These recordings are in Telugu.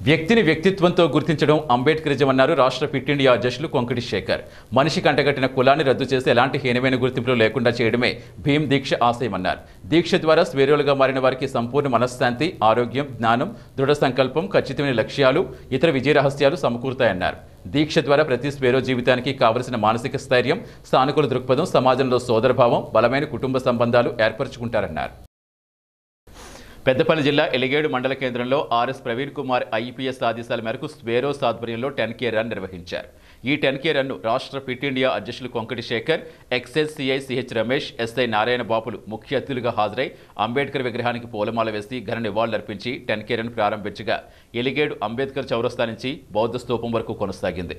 వ్యక్తిని వ్యక్తిత్వంతో గుర్తించడం అంబేద్కరిజం అన్నారు రాష్ట్ర ఫిట్ ఇండియా అధ్యక్షులు కొంకటి శేఖర్ మనిషి కంటగట్టిన కులాన్ని రద్దు చేసి ఎలాంటి హీనమైన గుర్తింపులు లేకుండా చేయడమే భీమ్ దీక్ష ఆశయమన్నారు దీక్ష ద్వారా స్వేరోలుగా మారిన వారికి సంపూర్ణ మనశ్శాంతి ఆరోగ్యం జ్ఞానం దృఢ సంకల్పం ఖచ్చితమైన లక్ష్యాలు ఇతర విజయ రహస్యాలు సమకూరుతాయన్నారు దీక్ష ద్వారా ప్రతి స్వేరో జీవితానికి కావలసిన మానసిక స్థైర్యం సానుకూల దృక్పథం సమాజంలో సోదరభావం బలమైన కుటుంబ సంబంధాలు ఏర్పరచుకుంటారన్నారు పెద్దపల్లి జిల్లా ఎలిగేడు మండల కేంద్రంలో ఆర్ఎస్ ప్రవీణ్ కుమార్ ఐపీఎస్ ఆదేశాల మేరకు స్వేరోస్ ఆధ్వర్యంలో టెన్ కే రన్ నిర్వహించారు ఈ టెన్ కే రన్ను రాష్ట్ర ఫిట్ ఇండియా అధ్యక్షులు Konkati Shekhar excise CI CH Ramesh SI Narayana బాపులు ముఖ్య అతిథులుగా హాజరై అంబేద్కర్ విగ్రహానికి పూలమాల వేసి ఘన నివాళులర్పించి టెన్ కే రన్ ప్రారంభించగా ఎలిగేడు అంబేద్కర్ చౌరస్తా నుంచి బౌద్ధ స్తూపం వరకు కొనసాగింది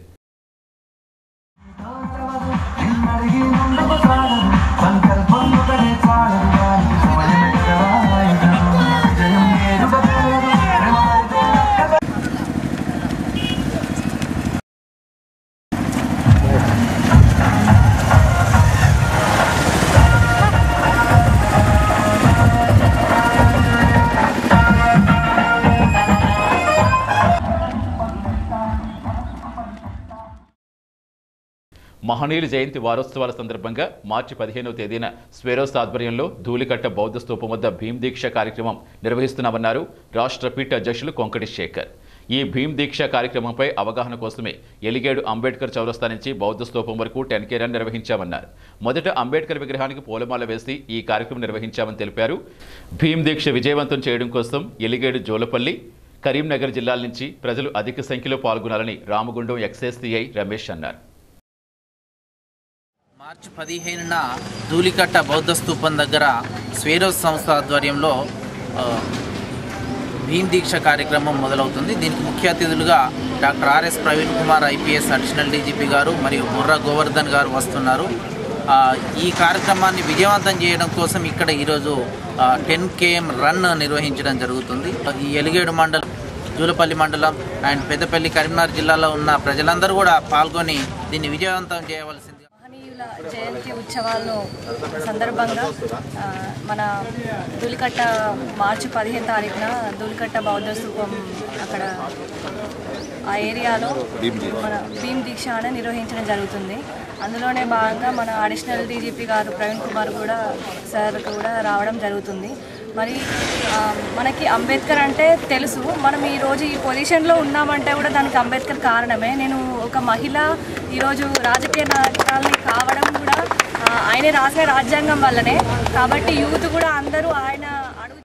మహనీయుల జయంతి వారోత్సవాల సందర్భంగా మార్చి పదిహేనవ తేదీన స్వేరోస్ ఆధ్వర్యంలో ధూళికట్ట బౌద్ధ స్తూపం వద్ద భీమ్ దీక్ష కార్యక్రమం నిర్వహిస్తున్నామన్నారు రాష్ట్ర పిట్ అధ్యక్షులు కొంకటి శేఖర్ ఈ భీమ్ దీక్ష కార్యక్రమంపై అవగాహన కోసమే ఎలిగేడు అంబేద్కర్ చౌరస్తా నుంచి బౌద్ధ స్తూపం వరకు టెన్ కే రన్ నిర్వహించామన్నారు మొదట అంబేద్కర్ విగ్రహానికి పూలమాల వేసి ఈ కార్యక్రమం నిర్వహించామని తెలిపారు భీమ్ దీక్ష విజయవంతం చేయడం కోసం ఎలిగేడు జోలపల్లి కరీంనగర్ జిల్లాల నుంచి ప్రజలు అధిక సంఖ్యలో పాల్గొనాలని రామగుండం ఎక్సైజ్ సిఐ రమేష్ అన్నారు మార్చి పదిహేనున ధూళికట్ట బౌద్ధ స్తూపం దగ్గర స్వేరోస్ సంస్థ ఆధ్వర్యంలో ఆ, భీమ్ దీక్ష కార్యక్రమం మొదలవుతుంది దీనికి ముఖ్య అతిథులుగా doctor RS Praveen Kumar IPS additional DGP గారు మరియు బుర్రా గోవర్ధన్ గారు వస్తున్నారు ఆ, ఈ కార్యక్రమాన్ని విజయవంతం చేయడం కోసం ఇక్కడ ఈరోజు టెన్ కేఎం రన్ నిర్వహించడం జరుగుతుంది ఈ ఎలిగేడు మండలం జూలపల్లి మండలం అండ్ పెద్దపల్లి కరీంనగర్ జిల్లాలో ఉన్న ప్రజలందరూ కూడా పాల్గొని దీన్ని విజయవంతం చేయవలసింది మహనీయుల జయంతి ఉత్సవాలను సందర్భంగా ఆ, మన ధూళికట్ట మార్చి పదిహేను తారీఖున ధూళికట్ట బౌద్ధ స్థూపం అక్కడ ఆ ఏరియాలో మన భీమ్ దీక్ష అనేది నిర్వహించడం జరుగుతుంది అందులోనే భాగంగా మన అడిషనల్ డీజీపీ గారు ప్రవీణ్ కుమార్ కూడా సార్ కూడా రావడం జరుగుతుంది మరి ఆ, మనకి అంబేద్కర్ అంటే తెలుసు మనం ఈరోజు ఈ పొజిషన్లో ఉన్నామంటే కూడా దానికి అంబేద్కర్ కారణమే నేను ఒక మహిళ ఈరోజు రాజకీయ నాయకురాలని కావడం కూడా ఆ, ఆయనే రాసిన రాజ్యాంగం వల్లనే కాబట్టి యూత్ కూడా అందరూ ఆయన